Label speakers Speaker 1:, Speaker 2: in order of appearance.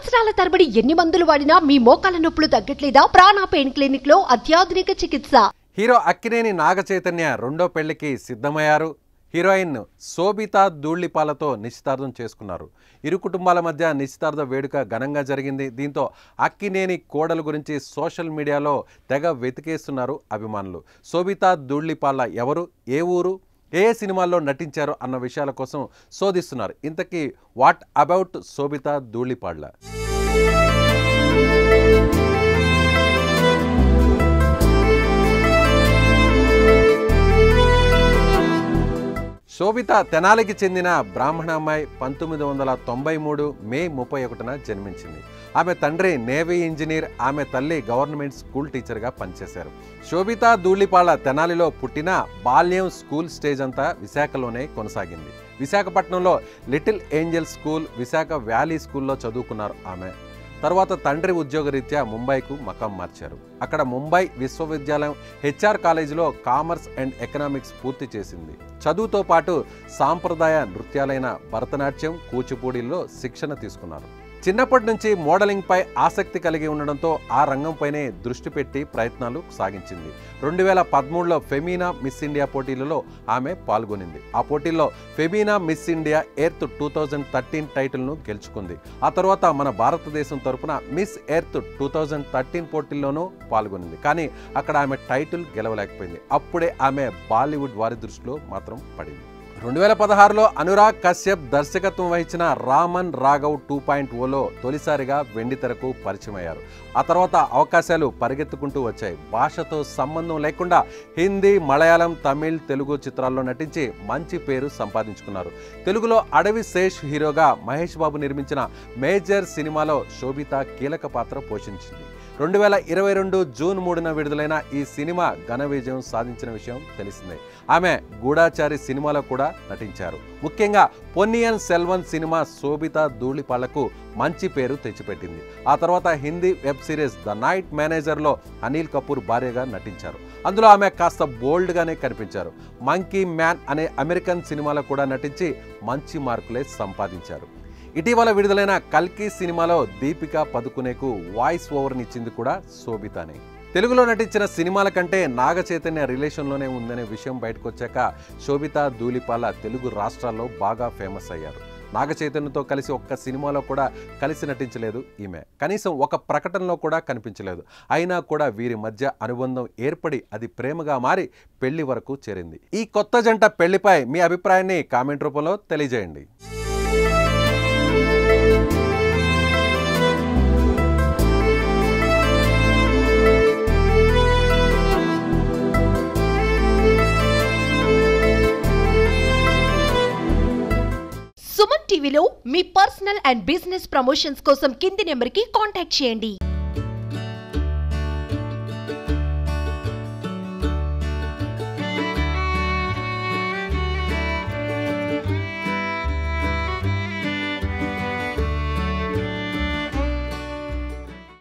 Speaker 1: సంవత్సరాల తరబడి ఎన్ని మందులు వాడినా మీ మోకాల నొప్పులు తగ్గట్లేదా ప్రాణ పెయిన్ క్లినిక్ లో అత్యాధునిక చికిత్స
Speaker 2: హీరో అక్కినేని నాగ చైతన్య రెండో పెళ్లికి సిద్ధమయ్యారు హీరోయిన్ శోభితా ధూళిపాలతో నిశ్చితార్థం చేసుకున్నారు ఇరు కుటుంబాల మధ్య నిశ్చితార్థ వేడుక ఘనంగా జరిగింది దీంతో అక్కినేని కోడలు గురించి సోషల్ మీడియాలో తెగ వెతికేస్తున్నారు అభిమానులు శోభితా ధూళిపాల ఎవరు ఏ ఊరు ఏ ఏ సినిమాల్లో నటించారు అన్న విషయాల కోసం శోధిస్తున్నారు ఇంతకీ వాట్ అబౌట్ శోభితా ధూళిపాళ్ల శోభిత తెనాలికి చెందిన బ్రాహ్మణ అమ్మాయి పంతొమ్మిది వందల తొంభై మూడు మే ముప్పై ఒకటిన జన్మించింది ఆమె తండ్రి నేవీ ఇంజనీర్ ఆమె తల్లి గవర్నమెంట్ స్కూల్ టీచర్గా పనిచేశారు శోభిత ధూళిపాళ తెనాలిలో పుట్టిన బాల్యం స్కూల్ స్టేజ్ అంతా విశాఖలోనే కొనసాగింది విశాఖపట్నంలో little angel school Visakha valley స్కూల్లో చదువుకున్నారు ఆమె తర్వాత తండ్రి ఉద్యోగరీత్యా ముంబైకు మకం మార్చారు అక్కడ ముంబై విశ్వవిద్యాలయం హెచ్ఆర్ కాలేజీలో కామర్స్ అండ్ ఎకనామిక్స్ పూర్తి చేసింది చదువుతో పాటు సాంప్రదాయ నృత్యాలైన భరతనాట్యం కూచిపూడిలో శిక్షణ తీసుకున్నారు చిన్నప్పటి నుంచి మోడలింగ్ పై ఆసక్తి కలిగి ఉండడంతో ఆ రంగంపైనే దృష్టి పెట్టి ప్రయత్నాలు సాగించింది రెండు వేల పదమూడులో ఫెమీనా మిస్ ఇండియా పోటీలలో ఆమె పాల్గొనింది ఆ పోటీల్లో Femina Miss India Earth two thousand thirteen టైటిల్ను గెలుచుకుంది ఆ తర్వాత మన భారతదేశం తరపున Miss Earth two thousand thirteen పోటీల్లోనూ పాల్గొనింది కానీ అక్కడ ఆమె టైటిల్ గెలవలేకపోయింది అప్పుడే ఆమె బాలీవుడ్ వారి దృష్టిలో మాత్రం పడింది రెండు వేల పదహారులో అనురాగ్ కశ్యప్ దర్శకత్వం వహించిన రామన్ రాఘవ్ టూ పాయింట్ ఓలో తొలిసారిగా వెండితెరకు పరిచయం అయ్యారు ఆ తర్వాత అవకాశాలు పరిగెత్తుకుంటూ వచ్చాయి భాషతో సంబంధం లేకుండా హిందీ మలయాళం తమిళ్ తెలుగు చిత్రాల్లో నటించి మంచి పేరు సంపాదించుకున్నారు తెలుగులో అడవి శేష్ హీరోగా మహేష్ బాబు నిర్మించిన మేజర్ సినిమాలో శోభిత కీలక పాత్ర పోషించింది రెండు వేల ఇరవై రెండు జూన్ మూడున విడుదలైన ఈ సినిమా ఘన విజయం సాధించిన విషయం తెలిసిందే ఆమె గూఢాచారి సినిమాలో కూడా నటించారు ముఖ్యంగా పొన్నియన్ సెల్వన్ సినిమా శోభిత ధూళిపాళ్లకు మంచి పేరు తెచ్చిపెట్టింది ఆ తర్వాత Hindi web series the night మేనేజర్లో అనిల్ కపూర్ భార్యగా నటించారు అందులో ఆమె కాస్త బోల్డ్గానే కనిపించారు మంకీ మ్యాన్ అనే అమెరికన్ సినిమాలో కూడా నటించి మంచి మార్కులే సంపాదించారు ఇటీవల విడుదలైన కల్కి సినిమాలో దీపిక పదుకునేకు వాయిస్ ఓవర్నిచ్చింది కూడా శోభితానే తెలుగులో నటించిన సినిమాల కంటే నాగ చైతన్య రిలేషన్లోనే ఉందనే విషయం బయటకు వచ్చాక శోభిత ధూళిపాల తెలుగు రాష్ట్రాల్లో బాగా ఫేమస్ అయ్యారు నాగ చైతన్యతో కలిసి ఒక్క సినిమాలో కూడా కలిసి నటించలేదు ఈమె కనీసం ఒక ప్రకటనలో కూడా కనిపించలేదు అయినా కూడా వీరి మధ్య అనుబంధం ఏర్పడి అది ప్రేమగా మారి పెళ్లి వరకు చేరింది ఈ కొత్త జంట పెళ్లిపై మీ అభిప్రాయాన్ని కామెంట్ రూపంలో తెలియజేయండి
Speaker 1: సుమన్ టీవీలో మీ పర్సనల్ అండ్ బిజినెస్ ప్రమోషన్స్ కోసం కింది నెంబర్ కి కాంటాక్ట్ చేయండి